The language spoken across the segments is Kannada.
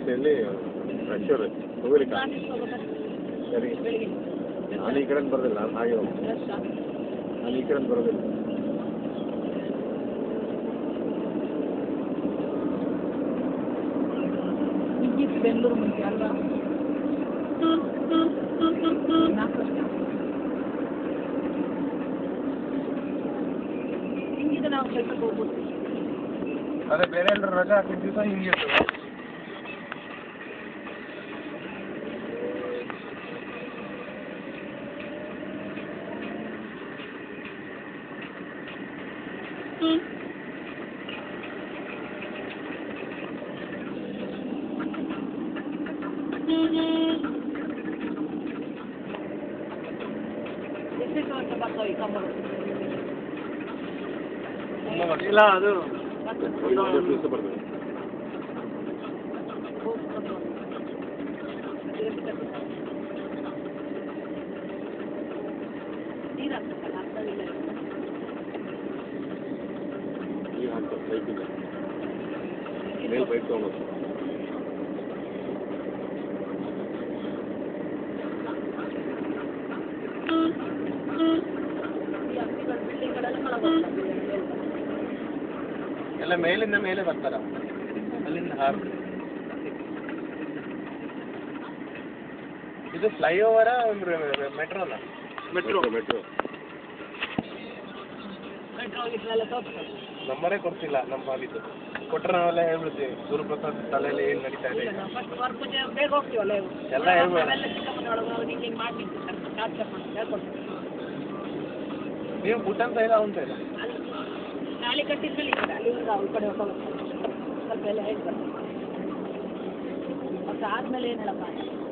ದಿವಸದಲ್ಲಿ ಫ್ರೆಶರ್ ಹೋಗ್ಲಿಕ್ಕೆ ನಾನು ಎಷ್ಟು ಹೋಗ್ಬೇಕಾದ್ರೆ ಸರಿ ಬೆಳಿಗ್ಗೆ ನಾನು ಈ ಕಡೆ ಬರೋದಿಲ್ಲ ನಾನು ಹಾಗೆ ಹೋಗ್ತೀನಿ ರಶ್ಶಾ? ನಾನು ಈ ಕಡೆ ಬರೋದಿಲ್ಲ ಈಗಿತ್ತು ಬೆಂಗಳೂರು ಮುಂಚೆ ಅಲ್ವಾ ನಾಲ್ಕು ವರ್ಷ ಹಿಂಗಿದೆ ನಾವು ಕೆಲ್ಸಕ್ಕೆ ಹೋಗ್ಬೋದು ಅದೇ ಬೇರೆ ಎಲ್ಲರೂ ರಜಾ ಹಾಕಿದ ದಿವಸ ಹಿಂಗೆ ಇರ್ತದೆ ಎಷ್ಟೆಷ್ಟು ವರ್ಷ ಬರ್ತಾವೆ ಈ ಕಂಬಗಳು ಇಲ್ಲ ಅದು ಒಂದು ಒಂದೆರಡು ದಿವಸ ಬರ್ತದೆ ನೀರಾಗ್ತಕ್ಕಲ್ಲ ಆಗ್ತದಿಲ್ಲ ಈಗ ಹಾಕ್ತಾರೆ ಪೈಪಿಂದ ಮೇಲೆ ಪೈಪ್ ತೊಗೊಂಡು ಈ ಅಂಗಡಿಗಳು ಬಿಲ್ಡಿಂಗ್ಗಳೆಲ್ಲ ಕೆಳಗೆ ಎಲ್ಲ ಮೇಲಿಂದ ಮೇಲೆ ಬರ್ತಾರ ಅಲ್ಲಿಂದ ಹಾರ್ ಇದು ಫ್ಲೈಓವರ ಮೆಟ್ರೋನ ಮೆಟ್ರೋ ಮೆಟ್ರೋ ಮೆಟ್ರೋ ಗಿಟ್ರೆಲ್ಲ ತೋರಿಸ್ತಾರೆ ನಂಬರೇ ಕೊಡ್ತಿಲ್ಲ ನಮ್ಮ ಭಾವಿದ್ದು ಕೊಟ್ರೆ ನಾವೆಲ್ಲ ಹೇಳ್ಬಿಡ್ತೀವಿ ಗುರುಪ್ರಸಾದ್ ತಲೆಯಲ್ಲಿ ಏನು ನಡೀತಾ ಇದೆ ಈಗ ನಾವು ಫಸ್ಟ್ ವರ್ಕ್ ಬೇಗ ಹೋಗ್ತೀವಲ್ಲ ಇವು. ಎಲ್ಲ ಹೇಳ್ಬೇಡ. ನಾವೆಲ್ಲ ಚಿಕ್ಕಮ್ಮನೊಳಗೆ ನಾವು ಹಿಂಗೆ ಹಿಂಗೆ ಮಾಡ್ಬಿಟ್ಟು ಟಾರ್ಚರ್ ಮಾಡಿ ಹೇಳ್ಕೊಡ್ತೀವಿ ನೀವು ಬುಟ್ಟನ್ ಸೈಡ ಅವನ್ ಸೈಡ ಅಲ್ಲಿ ನಾಳೆ ಕಟ್ಟಿದ್ಮೇಲೆ ಈ ಕಡೆ ಅಲ್ಲಿಂದ ಈ ಕಡೆ ಹೋಗ್ಬೇಕು ಸ್ವಲ್ಪ ಎಲ್ಲ ಹೇಳಿ ಬರ್ತೀವಿ ಮತ್ತೆ ಆದ್ಮೇಲೆ ಏನು ಹೇಳಪ್ಪ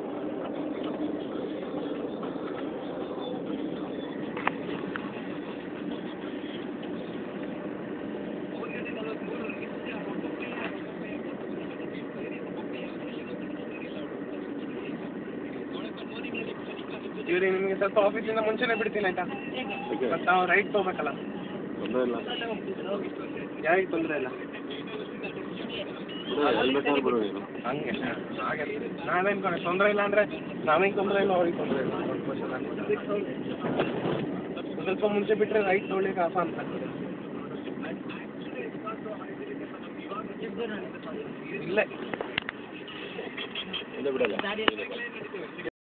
ಇವ್ರಿಗೆ ನಿಮಗೆ ಸ್ವಲ್ಪ ಆಫೀಸಿಂದ ಮುಂಚೆನೆ ಬಿಡ್ತೀನಿ ಆಯ್ತಾ ಹೇಗೆ ಮತ್ತೆ ನಾವು ರೈಟ್ ತೊಗೋಬೇಕಲ್ಲ ತೊಂದರೆ ಇಲ್ಲ ಅದ್ರಲ್ಲೇ ಹೋಗ್ತಿದ್ರು ಹೋಗಿ ಯಾರಿಗೆ ತೊಂದರೆ ಇಲ್ಲ ಎಲ್ಲಿ ಬೇಕಾದ್ರೂ ಬರೋ ನೀನು ಹಂಗೆ ಹಾಗೆ ನಾವೇನು ಕಣೆ ತೊಂದರೆ ಇಲ್ಲ ಅಂದರೆ ನಾವೇನು ತೊಂದರೆ ಇಲ್ಲ ಅವ್ರಿಗೆ ತೊಂದರೆ ಇಲ್ಲ ಒಂದು ಕ್ವಶನ್ ಆಗ್ಬೋದು ಬಿಟ್ಟು ಹೋಗಿ ಸ್ವಲ್ಪ ಮುಂಚೆ ಬಿಟ್ಟರೆ ರೈಟ್ ತೊಗೊಳ್ಳಿಕ್ಕೆ ಆಸಾನ್ ಆಗ್ತದೆ ಎಷ್ಟು ದೂರ ನಡೀಬೇಕು? ಇಲ್ಲೇ ಹಿಂದೆ ಬಿಡಲ್ಲ ದಾರಿಯಲ್ಲಿ